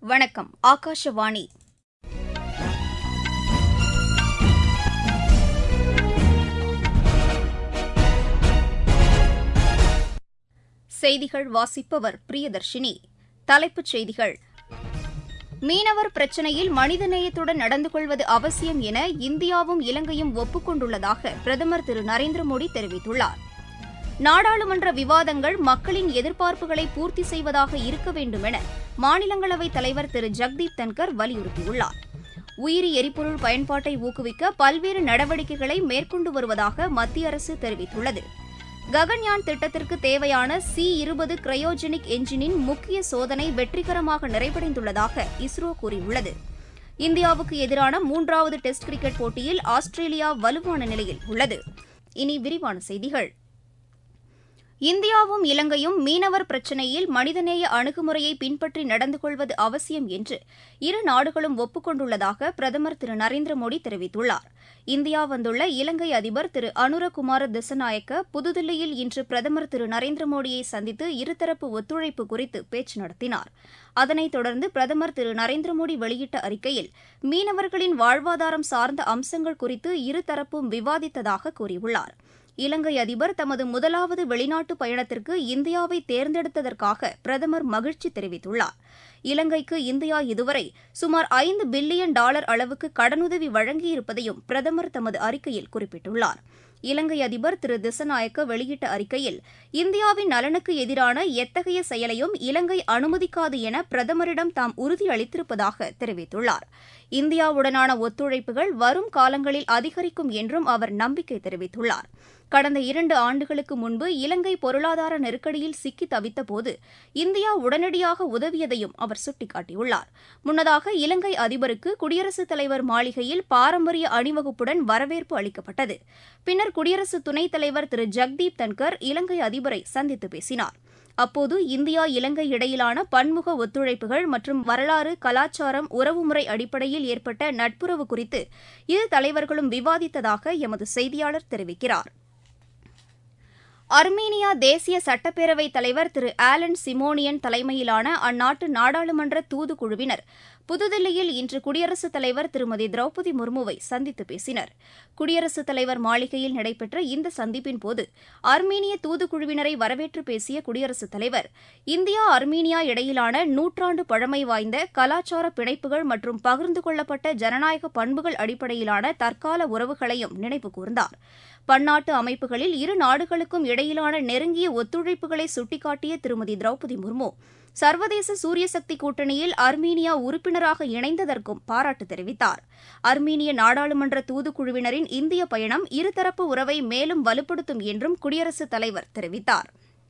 வணக்கம் ஆகாஷவாணி செய்திகள் வாசிப்பவர் பிரியதர்ஷினி தலைப்புச் செய்திகள் மீனவர் பிரச்சினையில் மனிதநேயத்துடன் நடந்து கொள்வது அவசியம் என இந்தியாவும் இலங்கையும் ஒப்புக் கொண்டுள்ளதாக பிரதமர் திரு நரேந்திர மோடி தெரிவித்துள்ளார் நாடாளுமன்ற விவாதங்கள் மக்களின் எதிர்பார்ப்புகளை பூர்த்தி செய்வதாக இருக்க வேண்டும் என மாநிலங்களவைத் தலைவர் திரு ஜெக்தீப் தன்கர் வலியுறுத்தியுள்ளார் உயிரி எரிபொருள் பயன்பாட்டை ஊக்குவிக்க பல்வேறு நடவடிக்கைகளை மேற்கொண்டு வருவதாக மத்திய அரசு தெரிவித்துள்ளது ககன்யான் திட்டத்திற்கு தேவையான சி இருபது கிரையோஜெனிக் என்ஜினின் முக்கிய சோதனை வெற்றிகரமாக நிறைவடைந்துள்ளதாக இஸ்ரோ கூறியுள்ளது இந்தியாவுக்கு எதிரான மூன்றாவது டெஸ்ட் கிரிக்கெட் போட்டியில் ஆஸ்திரேலியா வலுவான நிலையில் உள்ளது இனி விரிவான செய்திகள் இந்தியாவும் இலங்கையும் மீனவர் பிரச்சினையில் மனிதநேய அணுகுமுறையை பின்பற்றி நடந்து கொள்வது அவசியம் என்று இரு நாடுகளும் ஒப்புக் கொண்டுள்ளதாக பிரதமர் திரு நரேந்திர மோடி தெரிவித்துள்ளார் இந்தியா வந்துள்ள இலங்கை அதிபர் திரு அனுரகுமார திசநாயக்க புதுதில்லியில் இன்று பிரதமர் திரு நரேந்திர மோடியை சந்தித்து இருதரப்பு ஒத்துழைப்பு குறித்து பேச்சு நடத்தினார் அதனைத் தொடர்ந்து பிரதமர் திரு நரேந்திர மோடி வெளியிட்ட அறிக்கையில் மீனவர்களின் வாழ்வாதாரம் சார்ந்த அம்சங்கள் குறித்து இருதரப்பும் விவாதித்ததாக கூறியுள்ளார் இலங்கை அதிபர் தமது முதலாவது வெளிநாட்டு பயணத்திற்கு இந்தியாவை தேர்ந்தெடுத்ததற்காக பிரதமர் மகிழ்ச்சி தெரிவித்துள்ளார் இலங்கைக்கு இந்தியா இதுவரை சுமார் ஐந்து பில்லியன் டாலர் அளவுக்கு கடனுதவி வழங்கியிருப்பதையும் பிரதமர் தமது அறிக்கையில் குறிப்பிட்டுள்ளார் இலங்கை அதிபர் திரு திசநாயக்க வெளியிட்ட அறிக்கையில் இந்தியாவின் நலனுக்கு எதிரான எத்தகைய செயலையும் இலங்கை அனுமதிக்காது என பிரதமரிடம் தாம் உறுதியளித்திருப்பதாக தெரிவித்துள்ளார் இந்தியாவுடனான ஒத்துழைப்புகள் வரும் காலங்களில் அதிகரிக்கும் என்றும் அவர் நம்பிக்கை தெரிவித்துள்ளார் கடந்த இரண்டு ஆண்டுகளுக்கு முன்பு இலங்கை பொருளாதார நெருக்கடியில் சிக்கி தவித்தபோது இந்தியா உடனடியாக உதவியதையும் அவர் சுட்டிக்காட்டியுள்ளார் முன்னதாக இலங்கை அதிபருக்கு குடியரசுத் தலைவர் மாளிகையில் பாரம்பரிய அணிவகுப்புடன் வரவேற்பு அளிக்கப்பட்டது பின்னர் குடியரசு துணைத் தலைவர் திரு ஜெக்தீப் தன்கர் இலங்கை அதிபரை சந்தித்து பேசினார் அப்போது இந்தியா இலங்கை இடையிலான பன்முக ஒத்துழைப்புகள் மற்றும் வரலாறு கலாச்சாரம் உறவுமுறை அடிப்படையில் ஏற்பட்ட நட்புறவு குறித்து இரு தலைவர்களும் விவாதித்ததாக எமது செய்தியாளர் தெரிவிக்கிறார் அர்மீனியா தேசிய சட்டப்பேரவைத் தலைவர் திரு ஆலன் சிமோனியன் தலைமையிலான அந்நாட்டு நாடாளுமன்ற தூதுக்குழுவினர் புதுதில்லியில் இன்று குடியரசுத் தலைவர் திருமதி திரௌபதி முர்முவை சந்தித்து பேசினர் குடியரசுத் தலைவர் மாளிகையில் நடைபெற்ற இந்த சந்திப்பின்போது அர்மீனிய தூதுக்குழுவினரை வரவேற்று பேசிய குடியரசுத் தலைவர் இந்தியா அர்மீனியா இடையிலான நூற்றாண்டு பழமை வாய்ந்த கலாச்சார பிணைப்புகள் மற்றும் பகிர்ந்து கொள்ளப்பட்ட ஜனநாயக பண்புகள் அடிப்படையிலான தற்கால உறவுகளையும் நினைவு கூர்ந்தார் பன்னாட்டு அமைப்புகளில் இரு நாடுகளுக்கும் இடையிலான நெருங்கிய ஒத்துழைப்புகளை சுட்டிக்காட்டிய திருமதி திரௌபதி முர்மு சர்வதேச சூரியசக்தி கூட்டணியில் அர்மீனியா உறுப்பினராக இணைந்ததற்கும் பாராட்டு தெரிவித்தார் அர்மீனிய நாடாளுமன்ற தூதுக்குழுவினரின் இந்திய பயணம் இருதரப்பு உறவை மேலும் வலுப்படுத்தும் என்றும் குடியரசுத் தலைவர் தெரிவித்தார்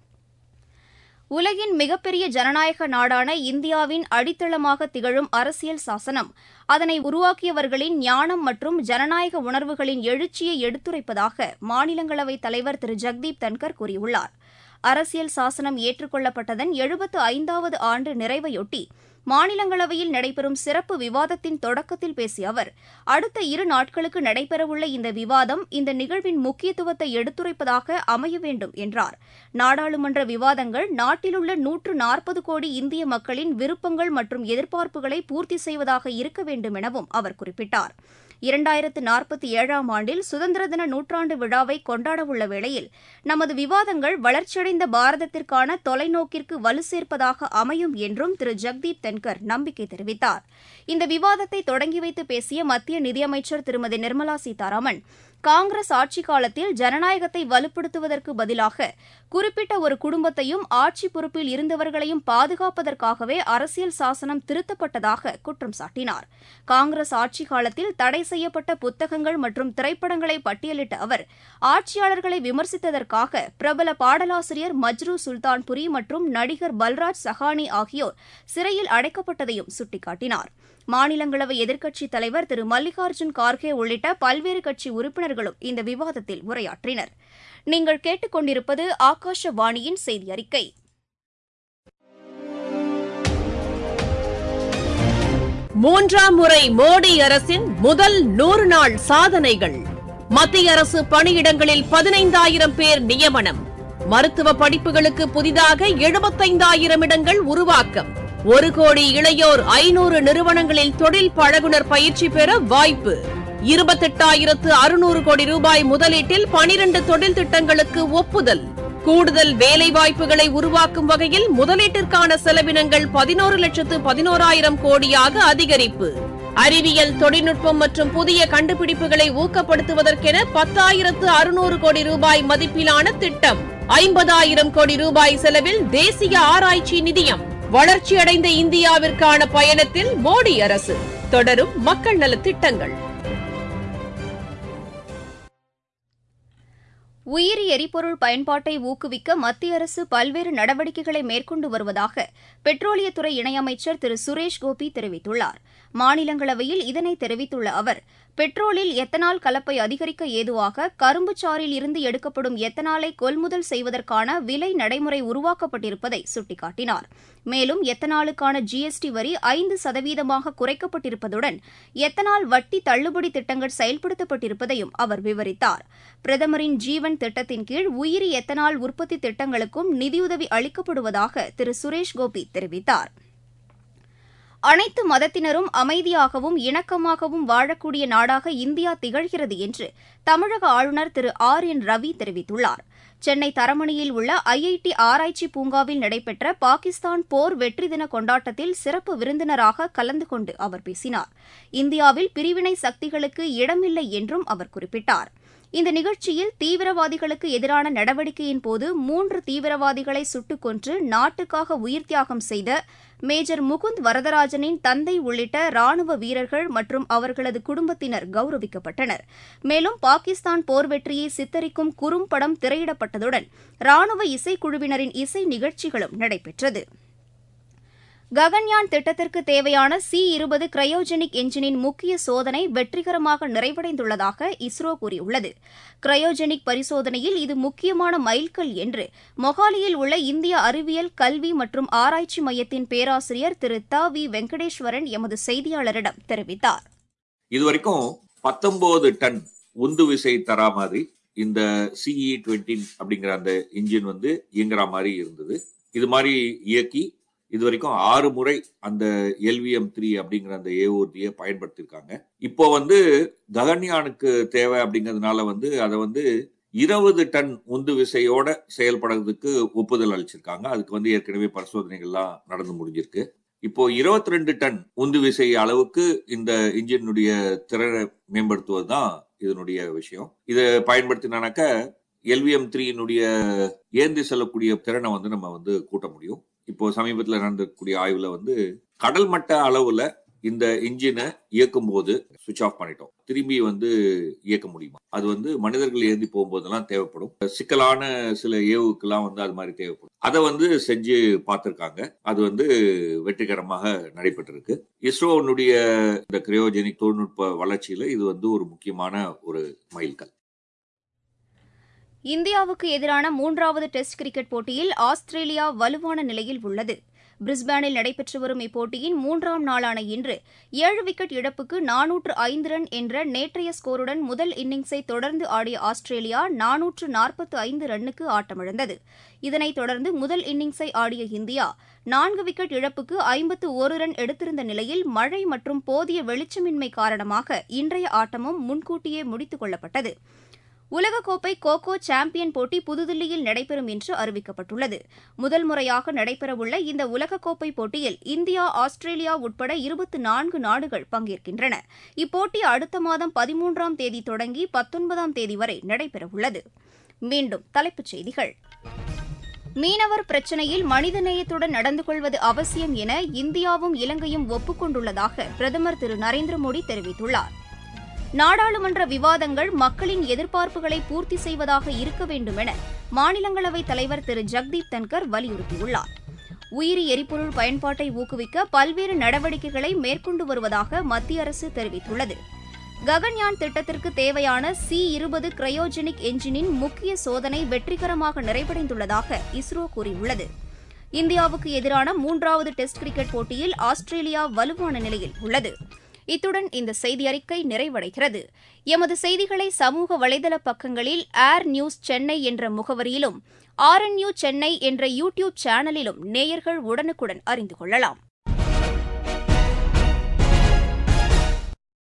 உலகின் மிகப்பெரிய ஜனநாயக நாடான இந்தியாவின் அடித்தளமாக திகழும் அரசியல் சாசனம் அதனை உருவாக்கியவர்களின் ஞானம் மற்றும் ஜனநாயக உணர்வுகளின் எழுச்சியை எடுத்துரைப்பதாக மாநிலங்களவைத் தலைவர் திரு ஜெக்தீப் தன்கர் கூறியுள்ளார் அரசியல் சாசனம் ஏற்றுக்கொள்ளப்பட்டதன் எழுபத்து ஐந்தாவது ஆண்டு நிறைவையொட்டி மாநிலங்களவையில் நடைபெறும் சிறப்பு விவாதத்தின் தொடக்கத்தில் பேசிய அவர் அடுத்த இரு நாட்களுக்கு நடைபெறவுள்ள இந்த விவாதம் இந்த நிகழ்வின் முக்கியத்துவத்தை எடுத்துரைப்பதாக அமைய வேண்டும் என்றார் நாடாளுமன்ற விவாதங்கள் நாட்டிலுள்ள நூற்று நாற்பது கோடி இந்திய மக்களின் விருப்பங்கள் மற்றும் எதிர்பார்ப்புகளை பூர்த்தி செய்வதாக இருக்க வேண்டும் எனவும் அவர் குறிப்பிட்டார் இரண்டாயிரத்து நாற்பத்தி ஏழாம் ஆண்டில் சுதந்திர தின நூற்றாண்டு விழாவை கொண்டாடவுள்ள வேளையில் நமது விவாதங்கள் வளர்ச்சியடைந்த பாரதத்திற்கான தொலைநோக்கிற்கு வலு சேர்ப்பதாக அமையும் என்றும் திரு ஜெக்தீப் தன்கர் நம்பிக்கை தெரிவித்தார் இந்த விவாதத்தை தொடங்கி வைத்து பேசிய மத்திய நிதியமைச்சர் திருமதி நிர்மலா சீதாராமன் காங்கிரஸ் ஆட்சிக் காலத்தில் ஜனநாயகத்தை வலுப்படுத்துவதற்கு பதிலாக குறிப்பிட்ட ஒரு குடும்பத்தையும் ஆட்சி பொறுப்பில் இருந்தவர்களையும் பாதுகாப்பதற்காகவே அரசியல் சாசனம் திருத்தப்பட்டதாக குற்றம் சாட்டினார் காங்கிரஸ் ஆட்சிக் காலத்தில் தடை செய்யப்பட்ட புத்தகங்கள் மற்றும் திரைப்படங்களை பட்டியலிட்ட அவர் ஆட்சியாளர்களை விமர்சித்ததற்காக பிரபல பாடலாசிரியர் மஜ்ரு சுல்தான்புரி மற்றும் நடிகர் பல்ராஜ் சஹானி ஆகியோர் சிறையில் அடைக்கப்பட்டதையும் சுட்டிக்காட்டினார் மாநிலங்களவை எதிர்க்கட்சித் தலைவர் திரு மல்லிகார்ஜுன் கார்கே உள்ளிட்ட பல்வேறு கட்சி உறுப்பினர்களும் இந்த விவாதத்தில் உரையாற்றினர் நீங்கள் கேட்டுக்கொண்டிருப்பது ஆகாஷவாணியின் செய்தி அறிக்கை மூன்றாம் முறை மோடி அரசின் முதல் நூறு நாள் சாதனைகள் மத்திய அரசு பணியிடங்களில் பதினைந்தாயிரம் பேர் நியமனம் மருத்துவ படிப்புகளுக்கு புதிதாக எழுபத்தைந்தாயிரம் இடங்கள் உருவாக்கம் ஒரு கோடி இளையோர் ஐநூறு நிறுவனங்களில் தொழில் பழகுனர் பயிற்சி பெற வாய்ப்பு இருபத்தெட்டாயிரத்து அறுநூறு கோடி ரூபாய் முதலீட்டில் பனிரண்டு தொழில் திட்டங்களுக்கு ஒப்புதல் கூடுதல் வேலைவாய்ப்புகளை உருவாக்கும் வகையில் முதலீட்டிற்கான செலவினங்கள் பதினோரு லட்சத்து பதினோராயிரம் கோடியாக அதிகரிப்பு அறிவியல் தொழில்நுட்பம் மற்றும் புதிய கண்டுபிடிப்புகளை ஊக்கப்படுத்துவதற்கென பத்தாயிரத்து அறுநூறு கோடி ரூபாய் மதிப்பிலான திட்டம் ஐம்பதாயிரம் கோடி ரூபாய் செலவில் தேசிய ஆராய்ச்சி நிதியம் வளர்ச்சியடைந்த இந்தியாவிற்கான பயணத்தில் மோடி அரசு தொடரும் மக்கள் நலத் திட்டங்கள் உயிரி எரிபொருள் பயன்பாட்டை ஊக்குவிக்க மத்திய அரசு பல்வேறு நடவடிக்கைகளை மேற்கொண்டு வருவதாக பெட்ரோலியத்துறை இணையமைச்சர் திரு சுரேஷ் கோபி தெரிவித்துள்ளார் மாநிலங்களவையில் இதனை தெரிவித்துள்ள அவர் பெட்ரோலில் எத்தனால் கலப்பை அதிகரிக்க ஏதுவாக கரும்புச்சாறில் இருந்து எடுக்கப்படும் எத்தனாலை கொள்முதல் செய்வதற்கான விலை நடைமுறை உருவாக்கப்பட்டிருப்பதை சுட்டிக்காட்டினார் மேலும் எத்தனாலுக்கான ஜிஎஸ்டி வரி ஐந்து சதவீதமாக குறைக்கப்பட்டிருப்பதுடன் எத்தனால் வட்டி தள்ளுபடி திட்டங்கள் செயல்படுத்தப்பட்டிருப்பதையும் அவர் விவரித்தார் பிரதமரின் ஜீவன் திட்டத்தின் கீழ் உயிரி எத்தனால் உற்பத்தி திட்டங்களுக்கும் நிதியுதவி அளிக்கப்படுவதாக திரு சுரேஷ் கோபி தெரிவித்தார் அனைத்து மதத்தினரும் அமைதியாகவும் இணக்கமாகவும் வாழக்கூடிய நாடாக இந்தியா திகழ்கிறது என்று தமிழக ஆளுநர் திரு ஆர் என் ரவி தெரிவித்துள்ளார் சென்னை தரமணியில் உள்ள ஐஐடி ஆராய்ச்சி பூங்காவில் நடைபெற்ற பாகிஸ்தான் போர் வெற்றி தின கொண்டாட்டத்தில் சிறப்பு விருந்தினராக கலந்து கொண்டு அவர் பேசினார் இந்தியாவில் பிரிவினை சக்திகளுக்கு இடமில்லை என்றும் அவர் குறிப்பிட்டார் இந்த நிகழ்ச்சியில் தீவிரவாதிகளுக்கு எதிரான நடவடிக்கையின் போது மூன்று தீவிரவாதிகளை சுட்டுக் கொன்று நாட்டுக்காக உயிர் தியாகம் செய்த மேஜர் முகுந்த் வரதராஜனின் தந்தை உள்ளிட்ட ராணுவ வீரர்கள் மற்றும் அவர்களது குடும்பத்தினர் கௌரவிக்கப்பட்டனர் மேலும் பாகிஸ்தான் போர் வெற்றியை சித்தரிக்கும் குறும்படம் திரையிடப்பட்டதுடன் ராணுவ இசைக்குழுவினரின் இசை நிகழ்ச்சிகளும் நடைபெற்றது ககன்யான் திட்டத்திற்கு தேவையான சி இருபது கிரையோஜெனிக் என்ஜினின் முக்கிய சோதனை வெற்றிகரமாக நிறைவடைந்துள்ளதாக இஸ்ரோ கூறியுள்ளது கிரையோஜெனிக் பரிசோதனையில் இது முக்கியமான மைல்கல் என்று மொஹாலியில் உள்ள இந்திய அறிவியல் கல்வி மற்றும் ஆராய்ச்சி மையத்தின் பேராசிரியர் திரு த வி வெங்கடேஸ்வரன் எமது செய்தியாளரிடம் தெரிவித்தார் இதுவரைக்கும் பத்தொன்பது டன் உந்து விசை தரா மாதிரி இந்த சிஇ டுவெண்ட்டி அப்படிங்கிற அந்த இன்ஜின் வந்து இயங்குற மாதிரி இருந்தது இது மாதிரி இயக்கி இது வரைக்கும் ஆறு முறை அந்த எல்விஎம் த்ரீ அப்படிங்கிற அந்த ஏஓடியை பயன்படுத்தியிருக்காங்க இப்போ வந்து ககன்யானுக்கு தேவை அப்படிங்கிறதுனால வந்து அதை வந்து இருபது டன் உந்து விசையோட செயல்படுறதுக்கு ஒப்புதல் அளிச்சிருக்காங்க அதுக்கு வந்து ஏற்கனவே பரிசோதனைகள்லாம் நடந்து முடிஞ்சிருக்கு இப்போ இருபத்தி ரெண்டு டன் உந்து விசை அளவுக்கு இந்த இன்ஜினுடைய திறனை மேம்படுத்துவது தான் இதனுடைய விஷயம் இதை பயன்படுத்தினாக்க எல்விஎம் த்ரீனுடைய ஏந்தி செல்லக்கூடிய திறனை வந்து நம்ம வந்து கூட்ட முடியும் இப்போ சமீபத்தில் நடந்தக்கூடிய ஆய்வுல வந்து கடல் மட்ட அளவுல இந்த இன்ஜினை இயக்கும் போது சுவிச் ஆஃப் பண்ணிட்டோம் திரும்பி வந்து இயக்க முடியுமா அது வந்து மனிதர்கள் ஏந்தி போகும்போதெல்லாம் தேவைப்படும் சிக்கலான சில ஏவுக்கெல்லாம் வந்து அது மாதிரி தேவைப்படும் அதை வந்து செஞ்சு பார்த்துருக்காங்க அது வந்து வெற்றிகரமாக நடைபெற்றிருக்கு இஸ்ரோனுடைய இந்த கிரையோஜெனிக் தொழில்நுட்ப வளர்ச்சியில இது வந்து ஒரு முக்கியமான ஒரு மைல்கல் இந்தியாவுக்கு எதிரான மூன்றாவது டெஸ்ட் கிரிக்கெட் போட்டியில் ஆஸ்திரேலியா வலுவான நிலையில் உள்ளது பிரிஸ்பேனில் நடைபெற்று வரும் இப்போட்டியின் மூன்றாம் நாளான இன்று ஏழு விக்கெட் இழப்புக்கு நானூற்று ஐந்து ரன் என்ற நேற்றைய ஸ்கோருடன் முதல் இன்னிங்ஸை தொடர்ந்து ஆடிய ஆஸ்திரேலியா நானூற்று நாற்பத்து ஐந்து ரன்னுக்கு ஆட்டமிழந்தது இதனைத் தொடர்ந்து முதல் இன்னிங்ஸை ஆடிய இந்தியா நான்கு விக்கெட் இழப்புக்கு ஐம்பத்து ஒரு ரன் எடுத்திருந்த நிலையில் மழை மற்றும் போதிய வெளிச்சமின்மை காரணமாக இன்றைய ஆட்டமும் முன்கூட்டியே முடித்துக் கொள்ளப்பட்டது உலகக்கோப்பை கோகோ சாம்பியன் போட்டி புதுதில்லியில் நடைபெறும் என்று அறிவிக்கப்பட்டுள்ளது முதல் முறையாக நடைபெறவுள்ள இந்த உலகக்கோப்பை போட்டியில் இந்தியா ஆஸ்திரேலியா உட்பட இருபத்தி நான்கு நாடுகள் பங்கேற்கின்றன இப்போட்டி அடுத்த மாதம் பதிமூன்றாம் தேதி தொடங்கி பத்தொன்பதாம் தேதி வரை நடைபெறவுள்ளது மீண்டும் தலைப்புச் செய்திகள் மீனவர் பிரச்சினையில் மனிதநேயத்துடன் நடந்து கொள்வது அவசியம் என இந்தியாவும் இலங்கையும் ஒப்புக் பிரதமர் திரு நரேந்திர மோடி தெரிவித்துள்ளார் நாடாளுமன்ற விவாதங்கள் மக்களின் எதிர்பார்ப்புகளை பூர்த்தி செய்வதாக இருக்க வேண்டும் என மாநிலங்களவைத் தலைவர் திரு ஜக்தீப் தன்கர் வலியுறுத்தியுள்ளார் உயிரி எரிபொருள் பயன்பாட்டை ஊக்குவிக்க பல்வேறு நடவடிக்கைகளை மேற்கொண்டு வருவதாக மத்திய அரசு தெரிவித்துள்ளது ககன்யான் திட்டத்திற்கு தேவையான சி இருபது கிரையோஜெனிக் என்ஜினின் முக்கிய சோதனை வெற்றிகரமாக நிறைவடைந்துள்ளதாக இஸ்ரோ கூறியுள்ளது இந்தியாவுக்கு எதிரான மூன்றாவது டெஸ்ட் கிரிக்கெட் போட்டியில் ஆஸ்திரேலியா வலுவான நிலையில் உள்ளது இத்துடன் இந்த செய்தி அறிக்கை நிறைவடைகிறது எமது செய்திகளை சமூக வலைதள பக்கங்களில் ஏர் நியூஸ் சென்னை என்ற முகவரியிலும் ஆர்என்யூ சென்னை என்ற யூ டியூப் சேனலிலும் நேயர்கள் உடனுக்குடன் அறிந்து கொள்ளலாம்